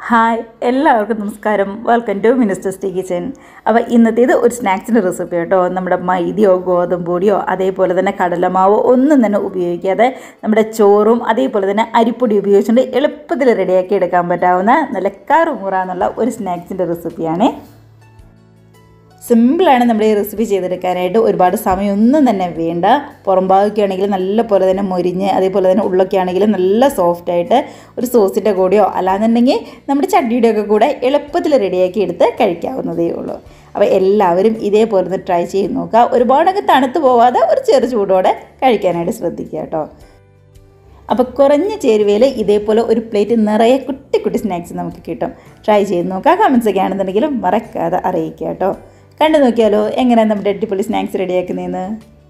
hi എല്ലാവർക്കും നമസ്കാരം welcome to minister stay kitchen അപ്പോൾ ഇന്നത്തേത് ഒരു സ്നാക്സിൻ്റെ റെസിപ്പി കേട്ടോ നമ്മുടെ മൈദയോ ഗോതമ്പ് പൊടിയോ അതേപോലെ തന്നെ കടലമാവോ ഒന്നും തന്നെ ഉപയോഗിക്കാതെ നമ്മുടെ ചോറും അതേപോലെ തന്നെ അരിപ്പൊടി ഉപയോഗിച്ചുകൊണ്ട് എളുപ്പത്തിൽ റെഡിയാക്കി എടുക്കാൻ പറ്റാവുന്ന നല്ല കറുമുറ എന്നുള്ള ഒരു സ്നാക്സിൻ്റെ റെസിപ്പിയാണ് സിമ്പിളാണ് നമ്മുടെ ഈ റെസിപ്പി ചെയ്തെടുക്കാനായിട്ട് ഒരുപാട് സമയമൊന്നും തന്നെ വേണ്ട പുറം ഭാഗമൊക്കെ ആണെങ്കിൽ നല്ല പോലെ തന്നെ മൊരിഞ്ഞ് അതേപോലെ തന്നെ ഉള്ളൊക്കെ ആണെങ്കിൽ നല്ല സോഫ്റ്റായിട്ട് ഒരു സോസിൻ്റെ കൂടെയോ അല്ലാന്നുണ്ടെങ്കിൽ നമ്മുടെ ചട്നിയുടെ ഒക്കെ കൂടെ എളുപ്പത്തിൽ റെഡിയാക്കി എടുത്ത് കഴിക്കാവുന്നതേ ഉള്ളൂ അപ്പോൾ എല്ലാവരും ഇതേപോലെ ഒന്ന് ട്രൈ ചെയ്ത് നോക്കുക ഒരുപാടൊക്കെ തണുത്ത് പോവാതെ ഒരു ചെറു ചൂടോടെ കഴിക്കാനായിട്ട് ശ്രദ്ധിക്കുക കേട്ടോ അപ്പോൾ കുറഞ്ഞ ചേരുവയിൽ ഇതേപോലെ ഒരു പ്ലേറ്റ് നിറയെ കുട്ടി കുട്ടി സ്നാക്സ് നമുക്ക് കിട്ടും ട്രൈ ചെയ്ത് നോക്കുക കമൻസ് ഒക്കെ ആണെന്നുണ്ടെങ്കിലും മറക്കാതെ അറിയിക്കുക കേട്ടോ കണ്ടു നോക്കിയാലോ എങ്ങനെയാണ് നമ്മുടെ അടിപൊളി സ്നാക്സ് റെഡിയാക്കുന്നതെന്ന്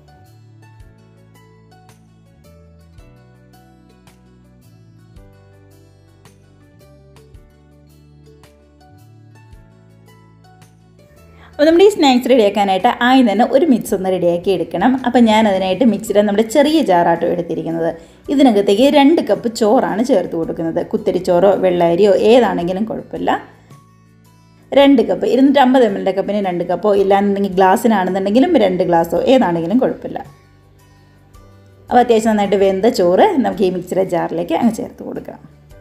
അപ്പോൾ നമ്മുടെ ഈ സ്നാക്സ് റെഡിയാക്കാനായിട്ട് ആദ്യം തന്നെ ഒരു മിക്സ് ഒന്ന് റെഡിയാക്കി എടുക്കണം അപ്പോൾ ഞാൻ അതിനായിട്ട് മിക്സിയുടെ നമ്മുടെ ചെറിയ ജാറാട്ടോ എടുത്തിരിക്കുന്നത് ഇതിനകത്തേക്ക് രണ്ട് കപ്പ് ചോറാണ് ചേർത്ത് കൊടുക്കുന്നത് കുത്തരിച്ചോറോ വെള്ളരിയോ ഏതാണെങ്കിലും കുഴപ്പമില്ല രണ്ട് കപ്പ് ഇരുന്നൂറ്റമ്പത് എം എല്ലിൻ്റെ കപ്പിന് രണ്ട് കപ്പോ ഇല്ലാന്നുണ്ടെങ്കിൽ ഗ്ലാസ്സിനാണെന്നുണ്ടെങ്കിലും രണ്ട് ഗ്ലാസ്സോ ഏതാണെങ്കിലും കുഴപ്പമില്ല അപ്പോൾ അത്യാവശ്യം നന്നായിട്ട് വെന്ത ചോറ് നമുക്ക് ഈ മിക്സിയുടെ ജാറിലേക്ക് അങ്ങ് ചേർത്ത് കൊടുക്കാം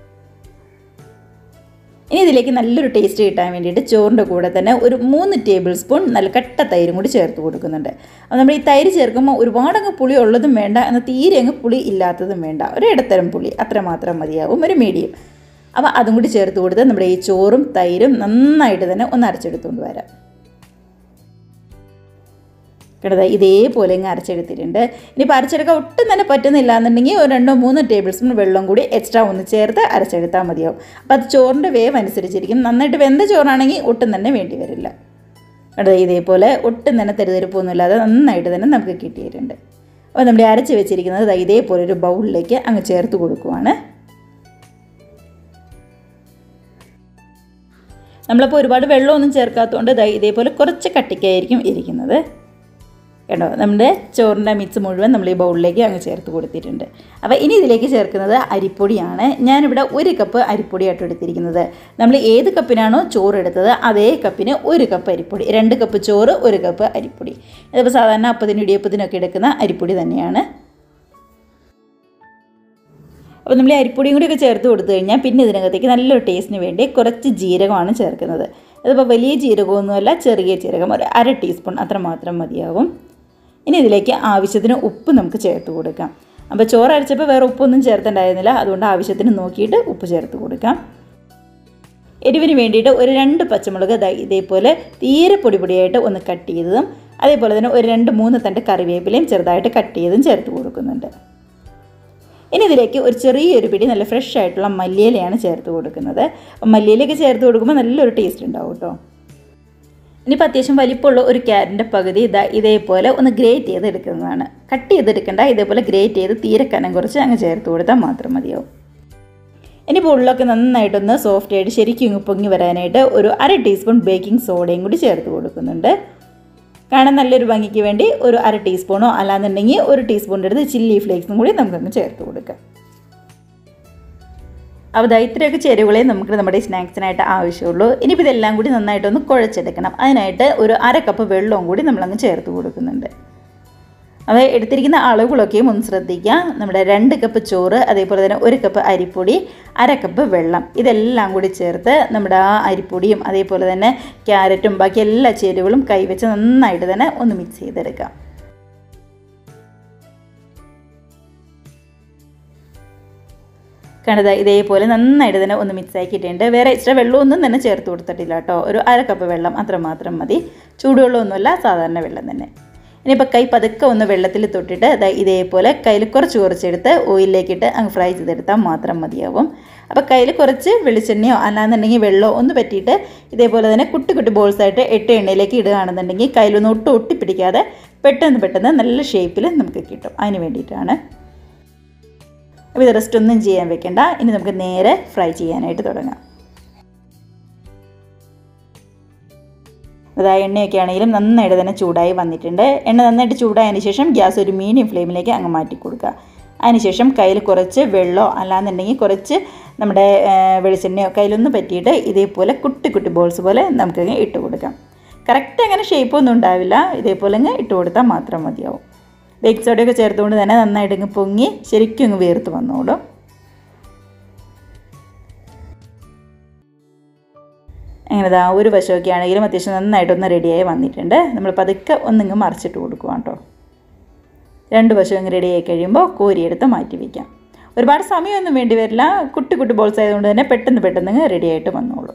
ഇനി ഇതിലേക്ക് നല്ലൊരു ടേസ്റ്റ് കിട്ടാൻ വേണ്ടിയിട്ട് ചോറിൻ്റെ കൂടെ തന്നെ ഒരു മൂന്ന് ടേബിൾ സ്പൂൺ നല്ല കട്ട തൈരും കൂടി ചേർത്ത് കൊടുക്കുന്നുണ്ട് അപ്പോൾ നമ്മൾ ഈ തൈര് ചേർക്കുമ്പോൾ ഒരുപാട് അങ്ങ് പുളി ഉള്ളതും വേണ്ട എന്നാൽ തീരെ അങ്ങ് പുളി ഇല്ലാത്തതും വേണ്ട ഒരു ഇടത്തരം പുളി അത്ര മാത്രം മതിയാവും ഒരു മീഡിയം അപ്പോൾ അതും കൂടി ചേർത്ത് കൊടുത്ത് നമ്മുടെ ഈ ചോറും തൈരും നന്നായിട്ട് തന്നെ ഒന്ന് അരച്ചെടുത്തുകൊണ്ട് വരാം കിടത് ഇതേപോലെ ഇങ്ങ് അരച്ചെടുത്തിട്ടുണ്ട് ഇനിയിപ്പോൾ അരച്ചെടുക്കാൻ ഒട്ടും തന്നെ പറ്റുന്നില്ല എന്നുണ്ടെങ്കിൽ ഒരു രണ്ടോ മൂന്നോ ടേബിൾ സ്പൂൺ വെള്ളം കൂടി എക്സ്ട്രാ ഒന്ന് ചേർത്ത് അരച്ചെടുത്താൽ മതിയാവും അപ്പോൾ അത് ചോറിൻ്റെ വേവ് അനുസരിച്ചിരിക്കും നന്നായിട്ട് വെന്ത ചോറാണെങ്കിൽ ഒട്ടും തന്നെ വേണ്ടി വരില്ല കിടത് ഇതേപോലെ ഒട്ടും തന്നെ തെരുതെരുപ്പൊന്നുമില്ലാതെ നന്നായിട്ട് തന്നെ നമുക്ക് കിട്ടിയിട്ടുണ്ട് അപ്പോൾ നമ്മുടെ അരച്ച് വെച്ചിരിക്കുന്നത് ഇതേപോലെ ഒരു ബൗളിലേക്ക് അങ്ങ് ചേർത്ത് കൊടുക്കുവാണ് നമ്മളിപ്പോൾ ഒരുപാട് വെള്ളമൊന്നും ചേർക്കാത്തതുകൊണ്ട് ഇതേപോലെ കുറച്ച് കട്ടിക്കായിരിക്കും ഇരിക്കുന്നത് കേട്ടോ നമ്മുടെ ചോറിൻ്റെ മിക്സ് മുഴുവൻ നമ്മൾ ഈ ബൗളിലേക്ക് അങ്ങ് ചേർത്ത് കൊടുത്തിട്ടുണ്ട് അപ്പോൾ ഇനി ഇതിലേക്ക് ചേർക്കുന്നത് അരിപ്പൊടിയാണ് ഞാനിവിടെ ഒരു കപ്പ് അരിപ്പൊടിയായിട്ട് എടുത്തിരിക്കുന്നത് നമ്മൾ ഏത് കപ്പിനാണോ ചോറ് എടുത്തത് അതേ കപ്പിന് ഒരു കപ്പ് അരിപ്പൊടി രണ്ട് കപ്പ് ചോറ് ഒരു കപ്പ് അരിപ്പൊടി ഇതിപ്പോൾ സാധാരണ അപ്പത്തിനും ഇടിയപ്പത്തിനൊക്കെ എടുക്കുന്ന അരിപ്പൊടി തന്നെയാണ് അപ്പോൾ നമ്മൾ ഈ അരിപ്പൊടിയും കൂടിയൊക്കെ ചേർത്ത് കൊടുത്തു കഴിഞ്ഞാൽ പിന്നെ ഇതിനകത്തേക്ക് നല്ലൊരു ടേസ്റ്റിന് വേണ്ടി കുറച്ച് ജീരകമാണ് ചേർക്കുന്നത് അതിപ്പോൾ വലിയ ജീരകമൊന്നുമല്ല ചെറിയ ജീരകം ഒരു അര ടീസ്പൂൺ അത്ര മാത്രം മതിയാവും ഇനി ഇതിലേക്ക് ആവശ്യത്തിന് ഉപ്പ് നമുക്ക് ചേർത്ത് കൊടുക്കാം അപ്പോൾ ചോറ് അരച്ചപ്പോൾ വേറെ ഉപ്പൊന്നും ചേർത്തുണ്ടായിരുന്നില്ല അതുകൊണ്ട് ആവശ്യത്തിന് നോക്കിയിട്ട് ഉപ്പ് ചേർത്ത് കൊടുക്കാം എരിവിന് വേണ്ടിയിട്ട് ഒരു രണ്ട് പച്ചമുളക് ഇതേപോലെ തീരെ പൊടി പൊടിയായിട്ട് ഒന്ന് കട്ട് ചെയ്തതും അതേപോലെ തന്നെ ഒരു രണ്ട് മൂന്ന് തണ്ട് കറിവേപ്പിലയും ചെറുതായിട്ട് കട്ട് ചെയ്തതും ചേർത്ത് കൊടുക്കുന്നുണ്ട് ഇനി ഇതിലേക്ക് ഒരു ചെറിയൊരു പിടി നല്ല ഫ്രഷ് ആയിട്ടുള്ള മല്ലിയിലയാണ് ചേർത്ത് കൊടുക്കുന്നത് അപ്പം മല്ലിയിലൊക്കെ ചേർത്ത് കൊടുക്കുമ്പോൾ നല്ലൊരു ടേസ്റ്റ് ഉണ്ടാവും കേട്ടോ ഇനിയിപ്പോൾ അത്യാവശ്യം വലിപ്പമുള്ള ഒരു ക്യാരറ്റിൻ്റെ പകുതി ഇതാ ഇതേപോലെ ഒന്ന് ഗ്രേറ്റ് ചെയ്ത് എടുക്കുന്നതാണ് കട്ട് ചെയ്തെടുക്കണ്ട ഇതേപോലെ ഗ്രേറ്റ് ചെയ്ത് തീരെ കനം കുറച്ച് അങ്ങ് ചേർത്ത് കൊടുത്താൽ മാത്രം മതിയാവും ഇനിയിപ്പോൾ ഉള്ളൊക്കെ നന്നായിട്ടൊന്ന് സോഫ്റ്റ് ആയിട്ട് ശരിക്കും ഇങ്ങ് പൊങ്ങി വരാനായിട്ട് ഒരു അര ടീസ്പൂൺ ബേക്കിംഗ് സോഡയും കൂടി ചേർത്ത് കൊടുക്കുന്നുണ്ട് കാണാൻ നല്ലൊരു ഭംഗിക്ക് വേണ്ടി ഒരു അര ടീസ്പൂണോ അല്ലാന്നുണ്ടെങ്കിൽ ഒരു ടീസ്പൂണിൻ്റെ അടുത്ത് ചില്ലി ഫ്ലേക്സും കൂടി നമുക്കങ്ങ് ചേർത്ത് കൊടുക്കാം അപ്പോൾ ദാ ഇത്രയൊക്കെ ചേരുവകളെ നമുക്ക് നമ്മുടെ ഈ സ്നാക്സിനായിട്ട് ആവശ്യമുള്ളൂ ഇനിയിപ്പോൾ ഇതെല്ലാം കൂടി നന്നായിട്ടൊന്ന് കുഴച്ചെടുക്കണം അതിനായിട്ട് ഒരു അര കപ്പ് വെള്ളവും കൂടി നമ്മളങ്ങ് ചേർത്ത് കൊടുക്കുന്നുണ്ട് അത് എടുത്തിരിക്കുന്ന അളവുകളൊക്കെയും ഒന്ന് ശ്രദ്ധിക്കുക നമ്മുടെ രണ്ട് കപ്പ് ചോറ് അതേപോലെ തന്നെ ഒരു കപ്പ് അരിപ്പൊടി അര കപ്പ് വെള്ളം ഇതെല്ലാം കൂടി ചേർത്ത് നമ്മുടെ ആ അരിപ്പൊടിയും അതേപോലെ തന്നെ ക്യാരറ്റും ബാക്കി എല്ലാ ചേരുവകളും കൈവച്ച് നന്നായിട്ട് തന്നെ ഒന്ന് മിക്സ് ചെയ്തെടുക്കാം കണ്ടത് ഇതേപോലെ നന്നായിട്ട് തന്നെ ഒന്ന് മിക്സ് ആക്കിയിട്ടുണ്ട് വേറെ എക്സ്ട്രാ വെള്ളമൊന്നും തന്നെ ചേർത്ത് കൊടുത്തിട്ടില്ല കേട്ടോ ഒരു അര കപ്പ് വെള്ളം അത്രമാത്രം മതി ചൂടുവെള്ളമൊന്നുമല്ല സാധാരണ വെള്ളം തന്നെ ഇനിയിപ്പോൾ കൈ പതുക്കെ ഒന്ന് വെള്ളത്തിൽ തൊട്ടിട്ട് അതാ ഇതേപോലെ കയ്യിൽ കുറച്ച് കുറച്ചെടുത്ത് ഓയിലിലേക്കിട്ട് അങ്ങ് ഫ്രൈ ചെയ്തെടുത്താൽ മാത്രം മതിയാവും അപ്പോൾ കയ്യിൽ കുറച്ച് വെളിച്ചെണ്ണയോ അല്ലാന്നുണ്ടെങ്കിൽ വെള്ളമോ ഒന്ന് പറ്റിയിട്ട് ഇതേപോലെ തന്നെ കുട്ടി കുട്ടി ബോൾസായിട്ട് എട്ട് എണ്ണയിലേക്ക് ഇടുകയാണെന്നുണ്ടെങ്കിൽ കയ്യിലൊന്നും ഒട്ടും ഒട്ടിപ്പിടിക്കാതെ പെട്ടെന്ന് പെട്ടെന്ന് നല്ല ഷേപ്പിൽ നമുക്ക് കിട്ടും അതിന് വേണ്ടിയിട്ടാണ് അപ്പോൾ ഇത് റെസ്റ്റ് ഒന്നും ചെയ്യാൻ വെക്കണ്ട ഇനി നമുക്ക് നേരെ ഫ്രൈ ചെയ്യാനായിട്ട് തുടങ്ങാം അതായത് എണ്ണയൊക്കെ ആണെങ്കിലും നന്നായിട്ട് തന്നെ ചൂടായി വന്നിട്ടുണ്ട് എണ്ണ നന്നായിട്ട് ചൂടായതിന് ശേഷം ഗ്യാസ് ഒരു മീഡിയം ഫ്ലെയിമിലേക്ക് അങ്ങ് മാറ്റി കൊടുക്കുക അതിനുശേഷം കയ്യിൽ കുറച്ച് വെള്ളമോ അല്ലാന്നുണ്ടെങ്കിൽ കുറച്ച് നമ്മുടെ ആ, വെളിച്ചെണ്ണയോ കയ്യിലൊന്ന് പറ്റിയിട്ട് ഇതേപോലെ കുട്ടി കുട്ടി ബോൾസ് പോലെ നമുക്കങ്ങ് ഇട്ട് കൊടുക്കാം കറക്റ്റ് അങ്ങനെ ഷേപ്പൊന്നും ഉണ്ടാവില്ല ഇതേപോലെ അങ്ങ് ഇട്ട് കൊടുത്താൽ മാത്രം മതിയാവും ബേക്കിംഗ് സോഡയൊക്കെ ചേർത്തുകൊണ്ട് തന്നെ നന്നായിട്ട് അങ്ങ് പൊങ്ങി ശരിക്കും അങ്ങ് വീർത്ത് വന്നോളും അങ്ങനെ ദാ ഒരു വശമൊക്കെ ആണെങ്കിലും അത്യാവശ്യം നന്നായിട്ടൊന്ന് റെഡിയായി വന്നിട്ടുണ്ട് നമ്മൾ പതുക്കെ ഒന്നിങ്ങ് മറിച്ചിട്ട് കൊടുക്കുക കേട്ടോ രണ്ട് വശവും ഇങ്ങ് റെഡിയായി കഴിയുമ്പോൾ കോരിയെടുത്ത് മാറ്റി വയ്ക്കാം ഒരുപാട് സമയമൊന്നും വേണ്ടി വരില്ല കുട്ടി കുട്ടി ബോൾസ് ആയതുകൊണ്ട് തന്നെ പെട്ടെന്ന് പെട്ടെന്ന് അങ്ങ് റെഡിയായിട്ട് വന്നോളും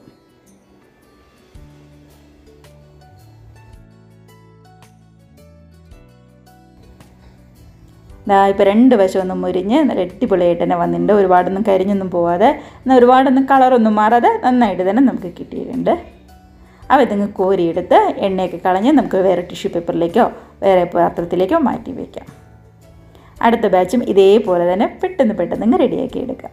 ദാ ഇപ്പോൾ രണ്ട് വശം ഒന്ന് മുരിഞ്ഞ് നല്ല അടിപൊളിയായിട്ട് തന്നെ വന്നിട്ടുണ്ട് ഒരുപാടൊന്നും കരിഞ്ഞൊന്നും പോവാതെ എന്നാൽ ഒരുപാടൊന്നും കളറൊന്നും മാറാതെ നന്നായിട്ട് തന്നെ നമുക്ക് കിട്ടിയിട്ടുണ്ട് അവ ഇതങ്ങ് കോരിയെടുത്ത് എണ്ണയൊക്കെ കളഞ്ഞ് നമുക്ക് വേറെ ടിഷ്യൂ പേപ്പറിലേക്കോ വേറെ പാത്രത്തിലേക്കോ മാറ്റി വയ്ക്കാം അടുത്ത ബാച്ചും ഇതേപോലെ തന്നെ പെട്ടെന്ന് പെട്ടെന്ന് അങ്ങ് റെഡിയാക്കി എടുക്കാം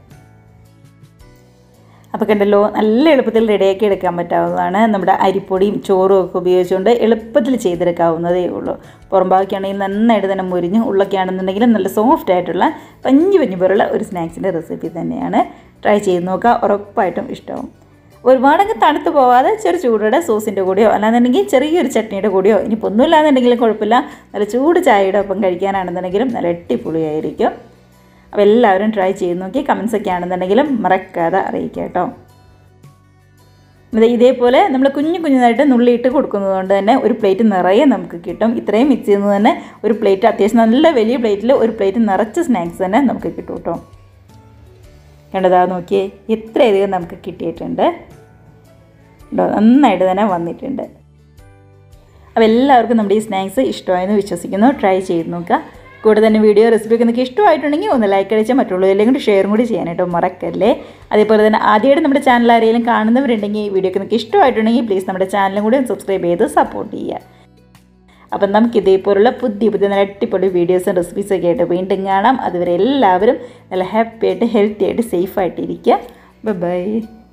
അപ്പോൾ കണ്ടല്ലോ നല്ല എളുപ്പത്തിൽ റെഡിയാക്കി എടുക്കാൻ പറ്റാവുന്നതാണ് നമ്മുടെ അരിപ്പൊടിയും ചോറും ഒക്കെ ഉപയോഗിച്ചുകൊണ്ട് എളുപ്പത്തിൽ ചെയ്തെടുക്കാവുന്നതേ ഉള്ളൂ പുറം ബാക്കിയാണെങ്കിൽ നന്നായിട്ട് തന്നെ മുരിഞ്ഞ് ഉള്ളൊക്കെ ആണെന്നുണ്ടെങ്കിലും നല്ല സോഫ്റ്റ് ആയിട്ടുള്ള പഞ്ഞു പഞ്ഞു പോലുള്ള ഒരു സ്നാക്സിൻ്റെ റെസിപ്പി തന്നെയാണ് ട്രൈ ചെയ്ത് നോക്കുക ഉറപ്പായിട്ടും ഇഷ്ടമാവും ഒരുപാടങ്ങ് തണുത്ത് പോവാതെ ചെറു ചൂടോടെ സോസിൻ്റെ കൂടെയോ അല്ലാന്നുണ്ടെങ്കിൽ ചെറിയൊരു ചട്നിയുടെ കൂടെയോ ഇനിയിപ്പോൾ ഒന്നുമില്ലാന്നുണ്ടെങ്കിലും കുഴപ്പമില്ല നല്ല ചൂട് ചായയുടെ ഒപ്പം കഴിക്കാനാണെന്നുണ്ടെങ്കിലും നല്ല അടിപൊളിയായിരിക്കും അപ്പോൾ എല്ലാവരും ട്രൈ ചെയ്ത് നോക്കി കമൻസ് ഒക്കെ ആണെന്നുണ്ടെങ്കിലും മറക്കാതെ അറിയിക്കുക കേട്ടോ ഇത് ഇതേപോലെ നമ്മൾ കുഞ്ഞു കുഞ്ഞതായിട്ട് നുള്ളിയിട്ട് കൊടുക്കുന്നതുകൊണ്ട് തന്നെ ഒരു പ്ലേറ്റ് നിറയെ നമുക്ക് കിട്ടും ഇത്രയും മിക്സ് ചെയ്യുന്നത് തന്നെ ഒരു പ്ലേറ്റ് അത്യാവശ്യം നല്ല വലിയ പ്ലേറ്റിൽ ഒരു പ്ലേറ്റ് നിറച്ച് സ്നാക്സ് തന്നെ നമുക്ക് കിട്ടും കേട്ടോ കണ്ടതാ നോക്കിയേ ഇത്രയധികം നമുക്ക് കിട്ടിയിട്ടുണ്ട് കേട്ടോ നന്നായിട്ട് തന്നെ വന്നിട്ടുണ്ട് അപ്പോൾ എല്ലാവർക്കും നമ്മുടെ ഈ സ്നാക്സ് ഇഷ്ടമായെന്ന് വിശ്വസിക്കുന്നു ട്രൈ ചെയ്ത് നോക്കുക കൂടെ തന്നെ വീഡിയോ റെസിപ്പി ഒക്കെ നിങ്ങൾക്ക് ഇഷ്ടമായിട്ടുണ്ടെങ്കിൽ ഒന്ന് ലൈക്ക് അടിച്ചാൽ മറ്റുള്ളവരിലേക്കും കൂടി ഷെയറും കൂടി ചെയ്യാനായിട്ട് മറക്കല്ലേ അതേപോലെ തന്നെ ആദ്യമായിട്ട് നമ്മുടെ ചാനൽ ആരെങ്കിലും കാണുന്നവരുണ്ടെങ്കിൽ ഈ വീഡിയോ ഒക്കെ നിങ്ങൾക്ക് ഇഷ്ടമായിട്ടുണ്ടെങ്കിൽ പ്ലീസ് നമ്മുടെ ചാനലും കൂടി സബ്സ്ക്രൈബ് ചെയ്ത് സപ്പോർട്ട് ചെയ്യുക അപ്പം നമുക്ക് ഇതേപോലുള്ള പുതിയ പുതിയ നല്ല അടിപൊളി വീഡിയോസും റെസിപ്പീസൊക്കെ ആയിട്ട് വീണ്ടും കാണാം അതുവരെ എല്ലാവരും നല്ല ഹാപ്പി ആയിട്ട് ഹെൽത്തി ആയിട്ട് സേഫ് ആയിട്ടിരിക്കുക ബൈ